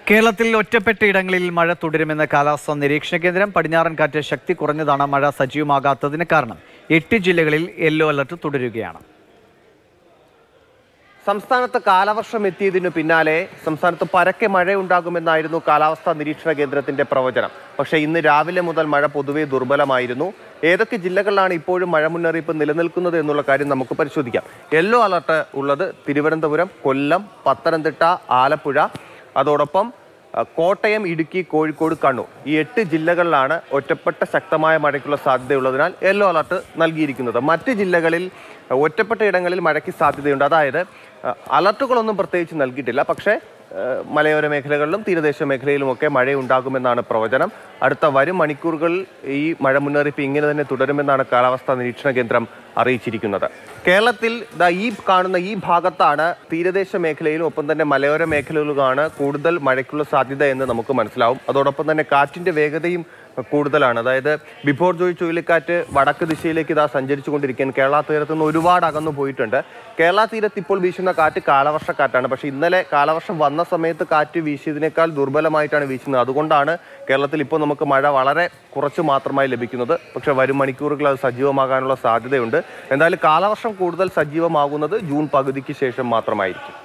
കേരളത്തിൽ ഒറ്റപ്പെട്ട ഇടങ്ങളിൽ മഴ തുടരുമെന്ന് കാലാവസ്ഥാ നിരീക്ഷണ കേന്ദ്രം പടിഞ്ഞാറൻ കാറ്റ് ശക്തി കുറഞ്ഞതാണ് മഴ സജീവമാകാത്തതിന് കാരണം എട്ട് ജില്ലകളിൽ യെല്ലോ അലർട്ട് തുടരുകയാണ് സംസ്ഥാനത്ത് കാലവർഷം എത്തിയതിനു പിന്നാലെ സംസ്ഥാനത്ത് പരക്കെ മഴയുണ്ടാകുമെന്നായിരുന്നു കാലാവസ്ഥാ നിരീക്ഷണ കേന്ദ്രത്തിന്റെ പ്രവചനം പക്ഷേ ഇന്ന് രാവിലെ മുതൽ മഴ പൊതുവെ ദുർബലമായിരുന്നു ഏതൊക്കെ ജില്ലകളിലാണ് ഇപ്പോഴും മഴ മുന്നറിയിപ്പ് നിലനിൽക്കുന്നത് എന്നുള്ള കാര്യം നമുക്ക് പരിശോധിക്കാം യെല്ലോ അലർട്ട് ഉള്ളത് തിരുവനന്തപുരം കൊല്ലം പത്തനംതിട്ട ആലപ്പുഴ അതോടൊപ്പം അഹ്, കോട്ടയം ഇടുക്കി കോഴിക്കോട് കണ്ണൂർ ഈ എട്ട് ജില്ലകളിലാണ് ഒറ്റപ്പെട്ട ശക്തമായ മഴയ്ക്കുള്ള സാധ്യതയുള്ളതിനാൽ യെല്ലോ അലർട്ട് നൽകിയിരിക്കുന്നത് മറ്റ് ജില്ലകളിൽ അഹ്, ഒറ്റപ്പെട്ട ഇടങ്ങളിൽ മഴയ്ക്ക് സാധ്യതയുണ്ട് അതായത് അഹ്, അലർട്ടുകളൊന്നും പ്രത്യേകിച്ച് നൽകിയിട്ടില്ല പക്ഷേ അഹ്, മലയോര മേഖലകളിലും തീരദേശ മേഖലയിലുമൊക്കെ മഴയുണ്ടാകുമെന്നാണ് പ്രവചനം അടുത്ത വരും മണിക്കൂറുകളിൽ ഈ മഴ മുന്നറിയിപ്പ് ഇങ്ങനെ തന്നെ തുടരുമെന്നാണ് കാലാവസ്ഥാ നിരീക്ഷണ കേന്ദ്രം അറിയിച്ചിരിക്കുന്നത് കേരളത്തിൽ ദാ ഈ കാണുന്ന ഈ ഭാഗത്താണ് തീരദേശ മേഖലയിലും ഒപ്പം തന്നെ മലയോര മേഖലയിലുമാണ് കൂടുതൽ മഴയ്ക്കുള്ള സാധ്യത എന്ന് നമുക്ക് മനസ്സിലാവും അതോടൊപ്പം തന്നെ കാറ്റിന്റെ വേഗതയും കൂടുതലാണ് അതായത് ബിഫോർ ജോയ് ചുഴലിക്കാറ്റ് വടക്ക് ദിശയിലേക്ക് ഇതാ സഞ്ചരിച്ചു കൊണ്ടിരിക്കാൻ കേരള തീരത്ത് നിന്ന് ഒരുപാട് അകന്നു പോയിട്ടുണ്ട് കേരള തീരത്ത് ഇപ്പോൾ വീശുന്ന കാറ്റ് കാലവർഷക്കാറ്റാണ് പക്ഷേ ഇന്നലെ കാലവർഷം വന്ന സമയത്ത് കാറ്റ് വീശിയതിനേക്കാൾ ദുർബലമായിട്ടാണ് വീശുന്നത് അതുകൊണ്ടാണ് കേരളത്തിൽ ഇപ്പോൾ നമുക്ക് മഴ വളരെ കുറച്ച് മാത്രമായി ലഭിക്കുന്നത് പക്ഷേ വരും മണിക്കൂറുകൾ അത് സജീവമാകാനുള്ള സാധ്യതയുണ്ട് എന്തായാലും കാലവർഷം കൂടുതൽ സജീവമാകുന്നത് ജൂൺ പകുതിക്ക് ശേഷം മാത്രമായിരിക്കും